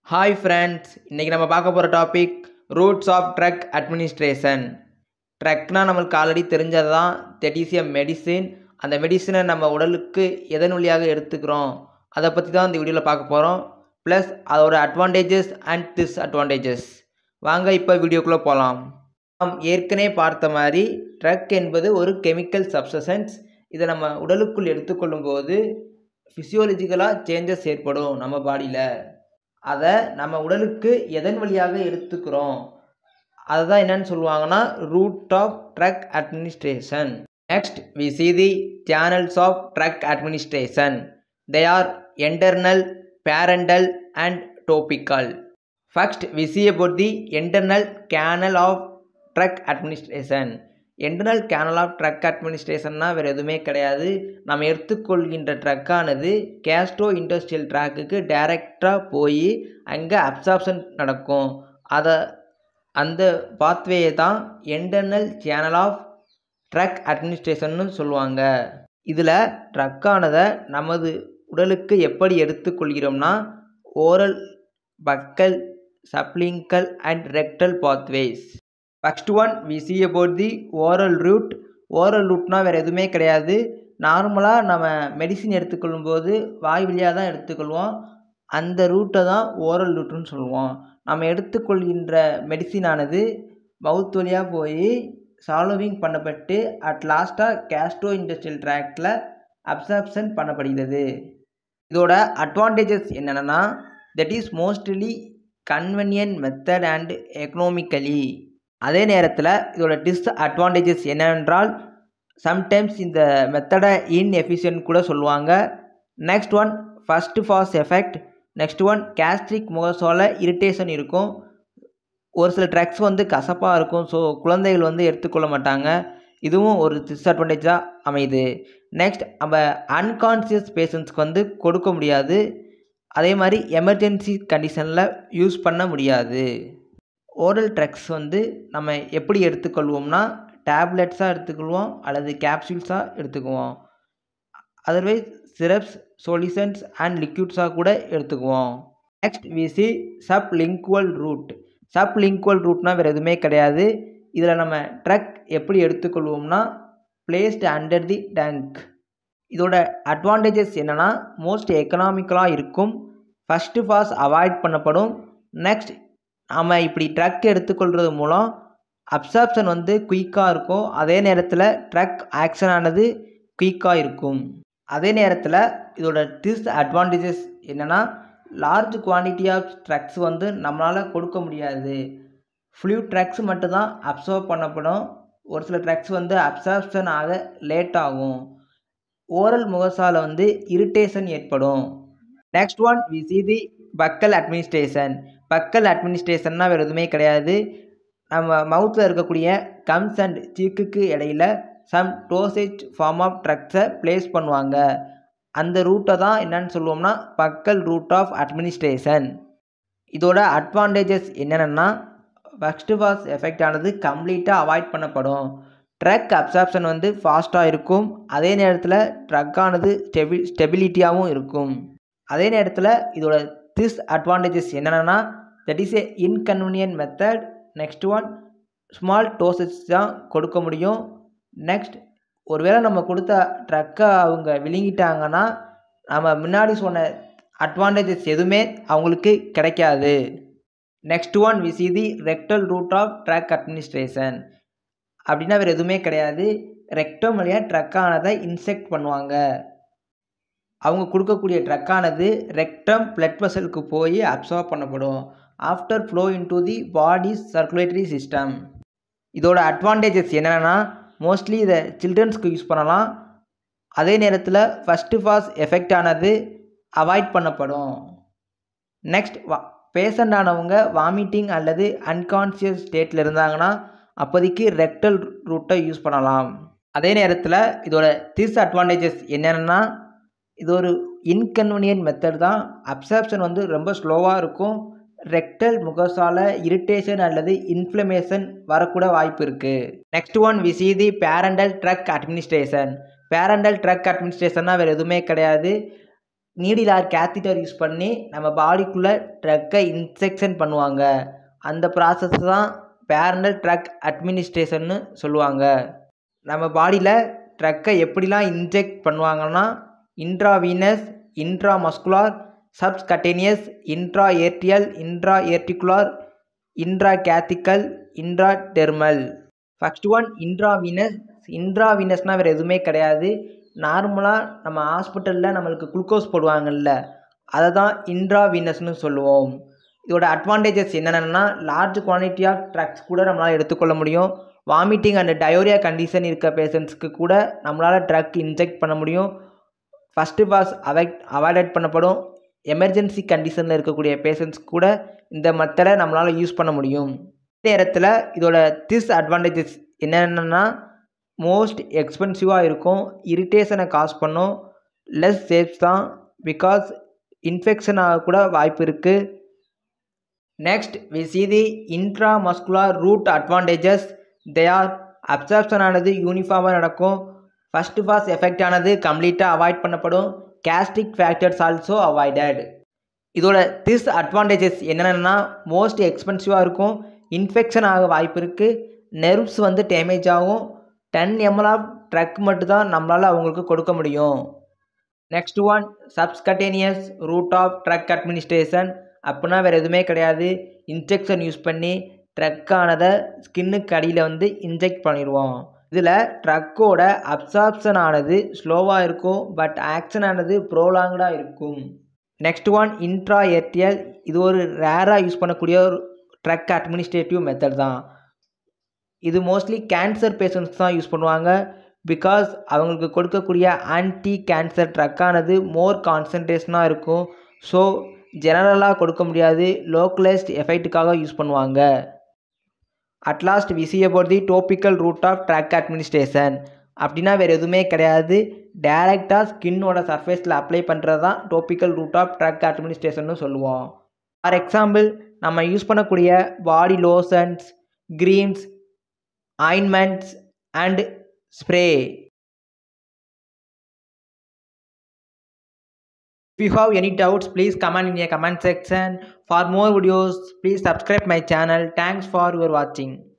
Hi friends இன்றைக்கி நம்ம பார்க்க போகிற topic routes of drug administration ட்ரக்னா நம்மளுக்கு ஆல்ரெடி தெரிஞ்சது தான் தட் இஸ் எ மெடிசின் அந்த மெடிசினை நம்ம உடலுக்கு எதன் வழியாக எடுத்துக்கிறோம் அதை பற்றி தான் இந்த வீடியோவில் பார்க்க போகிறோம் ப்ளஸ் அதோட அட்வான்டேஜஸ் அண்ட் டிஸ்அட்வான்டேஜஸ் வாங்க இப்போ வீடியோக்குள்ளே போகலாம் நாம் ஏற்கனவே பார்த்த மாதிரி ட்ரக் என்பது ஒரு கெமிக்கல் சப்ஸ்டன்ஸ் இதை நம்ம உடலுக்குள் எடுத்துக்கொள்ளும் போது ஃபிசியோலஜிக்கலாக சேஞ்சஸ் ஏற்படும் நம்ம பாடியில் அதை நம்ம உடலுக்கு எதன் வழியாக எடுத்துக்கிறோம் அதுதான் என்னன்னு சொல்லுவாங்கன்னா route of drug administration next we see the channels of drug administration they are enteral parenteral and topical first we see about the enteral canal of drug administration enteral canal of drug அட்மினிஸ்ட்ரேஷன்னா வேறு எதுவுமே கிடையாது நம்ம எடுத்துக்கொள்கின்ற ட்ரக்கானது Castro industrial ட்ராக்குக்கு டைரெக்டாக போய் அங்கே absorption நடக்கும் அதை அந்த பாத்வேயை தான் என்டர்னல் சேனல் ஆஃப் ட்ரக் அட்மினிஸ்ட்ரேஷன்னு சொல்லுவாங்க இதில் ட்ரக்கானதை நமது உடலுக்கு எப்படி எடுத்துக்கொள்கிறோம்னா oral buccal sublingual and rectal pathways first one we see about the oral route oral ரூட்னா வேறு எதுவுமே கிடையாது நார்மலாக நம்ம மெடிசின் எடுத்துக்கொள்ளும் போது வாய் வழியாக தான் எடுத்துக்கொள்வோம் அந்த ரூட்டை தான் ஓரல் ரூட்டுன்னு சொல்லுவோம் நம்ம எடுத்துக்கொள்கின்ற மெடிசினானது மவுத் வழியாக போய் சால்விங் பண்ணப்பட்டு அட் லாஸ்ட்டாக கேஸ்ட்ரோ இண்டஸ்ட்ரியல் ட்ராக்டில் அப்சார்ப்ஷன் பண்ணப்படுகிறது இதோட அட்வான்டேஜஸ் என்னென்னா that is mostly convenient method and economically அதே நேரத்தில் இதோட டிஸ்அட்வான்டேஜஸ் என்னவென்றால் சம்டைம்ஸ் இந்த மெத்தடை இன்எஃபிஷியன்ட் கூட சொல்லுவாங்க next one first pass effect next one gastric mucosal irritation இருக்கும் ஒரு சில ட்ரக்ஸ் வந்து கசப்பாக இருக்கும் ஸோ குழந்தைகள் வந்து எடுத்துக்கொள்ள மாட்டாங்க இதுவும் ஒரு டிஸ்அட்வான்டேஜாக அமையுது நெக்ஸ்ட் நம்ம அன்கான்சியஸ் பேஷண்ட்ஸ்க்கு வந்து கொடுக்க முடியாது அதே மாதிரி எமர்ஜென்சி கண்டிஷனில் யூஸ் பண்ண முடியாது ஓரல் ட்ரக்ஸ் வந்து நம்ம எப்படி எடுத்துக்கொள்வோம்னா டேப்லெட்ஸாக எடுத்துக்கொள்வோம் அல்லது கேப்சூல்ஸாக எடுத்துக்குவோம் அதர்வைஸ் சிரப்ஸ் சொல்யூஷன்ஸ் அண்ட் லிக்யூட்ஸாக கூட எடுத்துக்குவோம் next we see sublingual route sublingual ரூட்னா வேறு எதுவுமே கிடையாது இதில் நம்ம ட்ரக் எப்படி எடுத்துக்கொள்வோம்னா பிளேஸ்ட் அண்டர் தி டங்க் இதோட அட்வான்டேஜஸ் என்னென்னா மோஸ்ட் எக்கனாமிக்கலாக இருக்கும் ஃபஸ்ட்டு ஃபாஸ் அவாய்ட் பண்ணப்படும் நெக்ஸ்ட் நாம் இப்படி ட்ரக் எடுத்துக்கொள்கிறது மூலம் அப்சார்ப்ஷன் வந்து குயிக்காக இருக்கும் அதே நேரத்தில் ட்ரக் ஆக்ஷன் ஆனது குயிக்காக இருக்கும் அதே நேரத்தில் இதோட டிஸ் அட்வான்டேஜஸ் என்னென்னா லார்ஜ் குவான்டிட்டி ஆஃப் ட்ரக்ஸ் வந்து நம்மளால் கொடுக்க முடியாது ஃப்ளூ ட்ரக்ஸ் மட்டும்தான் அப்சர்வ் பண்ணப்படும் ஒரு சில ட்ரக்ஸ் வந்து அப்சார்ப்ஷன் ஆக லேட் ஆகும் ஓரல் முகசால வந்து இரிட்டேஷன் ஏற்படும் next one we see the buccal administration buccal அட்மினிஸ்ட்ரேஷன்னா வேறு எதுவுமே கிடையாது நம்ம மவுத்தில் இருக்கக்கூடிய கம்ஸ் அண்ட் சீக்குக்கு இடையில சம் டோசேஜ் ஃபார்ம் ஆஃப் ட்ரக்ஸை ப்ளேஸ் பண்ணுவாங்க அந்த ரூட்டை தான் என்னன்னு சொல்லுவோம்னா பக்கல் ரூட் ஆஃப் அட்மினிஸ்ட்ரேஷன் இதோட அட்வான்டேஜஸ் என்னென்னா ஃபஸ்ட்டு ஃபாஸ் எஃபெக்ட் ஆனது கம்ப்ளீட்டாக அவாய்ட் பண்ணப்படும் ட்ரக் அப்சார்ப்ஷன் வந்து ஃபாஸ்ட்டாக இருக்கும் அதே நேரத்தில் ட்ரக்கானது ஸ்டெபி ஸ்டெபிலிட்டியாகவும் இருக்கும் அதே நேரத்தில் இதோட டிஸ் அட்வான்டேஜஸ் என்னென்னா that is a inconvenient method next one small doses தான் கொடுக்க முடியும் நெக்ஸ்ட் ஒருவேளை நம்ம கொடுத்த ட்ரக்கை அவங்க விழுங்கிட்டாங்கன்னா நம்ம முன்னாடி சொன்ன அட்வான்டேஜஸ் எதுவுமே அவங்களுக்கு கிடைக்காது next one we see the rectal route of drug administration அப்படின்னா வேறு எதுவுமே கிடையாது ரெக்டம் வழியாக ட்ரக்கானதை இன்செக்ட் பண்ணுவாங்க அவங்க கொடுக்கக்கூடிய ட்ரக்கானது ரெக்டம் பிளட் வெசலுக்கு போய் அப்சர்வ் பண்ணப்படும் after flow into the body circulatory system இதோட அட்வான்டேஜஸ் என்னென்னா மோஸ்ட்லி இதை சில்ட்ரன்ஸ்க்கு யூஸ் பண்ணலாம் அதே நேரத்தில் ஃபஸ்ட்டு ஃபாஸ் எஃபெக்ட் ஆனது அவாய்ட் பண்ணப்படும் நெக்ஸ்ட் வா பேஷண்ட் ஆனவங்க வாமிட்டிங் அல்லது அன்கான்சியஸ் ஸ்டேட்டில் இருந்தாங்கன்னா அப்போதைக்கு ரெக்டல் ரூட்டை யூஸ் பண்ணலாம் அதே நேரத்தில் இதோட டிஸ் அட்வான்டேஜஸ் என்னென்னா இது ஒரு இன்கன்வீனியன்ட் மெத்தட் தான் அப்சார்ப்ஷன் வந்து ரொம்ப ஸ்லோவாக இருக்கும் ரெக்டல் முகசால இரிட்டேஷன் அல்லது இன்ஃப்ளமேஷன் வரக்கூட வாய்ப்பு இருக்குது next one we see the parenteral drug administration parenteral drug அட்மினிஸ்ட்ரேஷன்னா வேறு எதுவுமே கிடையாது நீடில் ஆர் கேத்திட்டர் யூஸ் பண்ணி நம்ம பாடிக்குள்ளே ட்ரக்கை இன்செக்ஷன் பண்ணுவாங்க அந்த ப்ராசஸ் தான் பேரண்டல் ட்ரக் அட்மினிஸ்ட்ரேஷன்னு சொல்லுவாங்க நம்ம பாடியில் ட்ரக்கை எப்படிலாம் இன்ஜெக்ட் பண்ணுவாங்கன்னா intravenous intramuscular subcutaneous intra arterial intra articular intrathecal intradermal first one intravenous இன்ட்ராவீனஸ்னால் வேறு எதுவுமே கிடையாது நார்மலாக நம்ம ஹாஸ்பிட்டலில் நம்மளுக்கு குளுக்கோஸ் போடுவாங்கல்ல அதை தான் இன்ட்ராவீனஸ்னு சொல்லுவோம் இதோட அட்வான்டேஜஸ் என்னென்னா லார்ஜ் குவான்டிட்டி ஆஃப் ட்ரக்ஸ் கூட நம்மளால் எடுத்துக்கொள்ள முடியும் வாமிட்டிங் அண்ட் டயோரியா கண்டிஷன் இருக்க பேஷண்ட்ஸ்க்கு கூட நம்மளால் ட்ரக் இன்ஜெக்ட் பண்ண முடியும் ஃபஸ்ட்டு பாஸ் அவாய்ட் அவாய்டட் பண்ணப்படும் எமர்ஜென்சி கண்டிஷனில் இருக்கக்கூடிய பேஷண்ட்ஸ் கூட இந்த மெத்தடை நம்மளால் யூஸ் பண்ண முடியும் நேரத்தில் இதோட திஸ் அட்வான்டேஜஸ் என்னென்னா மோஸ்ட் எக்ஸ்பென்சிவாக இருக்கும் இரிட்டேஷனை காஸ் பண்ணும் லெஸ் சேஃப் தான் பிகாஸ் இன்ஃபெக்ஷன் ஆக கூட வாய்ப்பு இருக்குது next we see the intramuscular route advantages they are absorption ஆனது யூனிஃபார்மாக நடக்கும் ஃபஸ்ட்டு பாஸ் எஃபெக்ட் ஆனது கம்ப்ளீட்டாக அவாய்ட் பண்ணப்படும் கேஸ்டிக் ஃபேக்டர்ஸ் ஆல்சோ அவாய்டட் இதோட திஸ் அட்வான்டேஜஸ் என்னென்னா மோஸ்ட் எக்ஸ்பென்சிவாக இருக்கும் இன்ஃபெக்ஷன் ஆக வாய்ப்பு இருக்குது நெர்வ்ஸ் வந்து டேமேஜ் ஆகும் டென் எம்எல் ஆஃப் ட்ரக் மட்டும்தான் நம்மளால் அவங்களுக்கு கொடுக்க முடியும் next one subcutaneous route of drug administration அப்படின்னா வேறு எதுவுமே கிடையாது இன்ஜெக்ஷன் யூஸ் பண்ணி ட்ரக்கானதை ஸ்கின்னுக்கு அடியில் வந்து இன்ஜெக்ட் பண்ணிடுவோம் இதில் ட்ரக்கோட அப்சார்ப்ஷன் ஆனது ஸ்லோவாக இருக்கும் பட் ஆக்ஷன் ஆனது ப்ரோலாங்டாக இருக்கும் நெக்ஸ்ட் ஒன் இன்ட்ரா ஏர்டியல் இது ஒரு ரேராக யூஸ் பண்ணக்கூடிய ஒரு ட்ரக் அட்மினிஸ்ட்ரேட்டிவ் மெத்தட் தான் இது மோஸ்ட்லி கேன்சர் பேஷண்ட்ஸ் தான் யூஸ் பண்ணுவாங்க பிகாஸ் அவங்களுக்கு கொடுக்கக்கூடிய ஆன்டி கேன்சர் ட்ரக்கானது மோர் கான்சன்ட்ரேஷனாக இருக்கும் ஸோ ஜெனரலாக கொடுக்க முடியாது லோக்கலைஸ்ட் எஃபெக்ட்டுக்காக யூஸ் பண்ணுவாங்க at last we see about the topical route of drug administration அப்படின்னா வேறு எதுவுமே கிடையாது டேரெக்டாக ஸ்கின்னோட சர்ஃபேஸில் அப்ளை பண்ணுறது தான் topical route of drug administration சொல்லுவோம் ஃபார் எக்ஸாம்பிள் நம்ம யூஸ் பண்ணக்கூடிய body lotions creams ointments and spray If you have any doubts, please comment in a comment section. For more videos, please subscribe my channel. Thanks for your watching.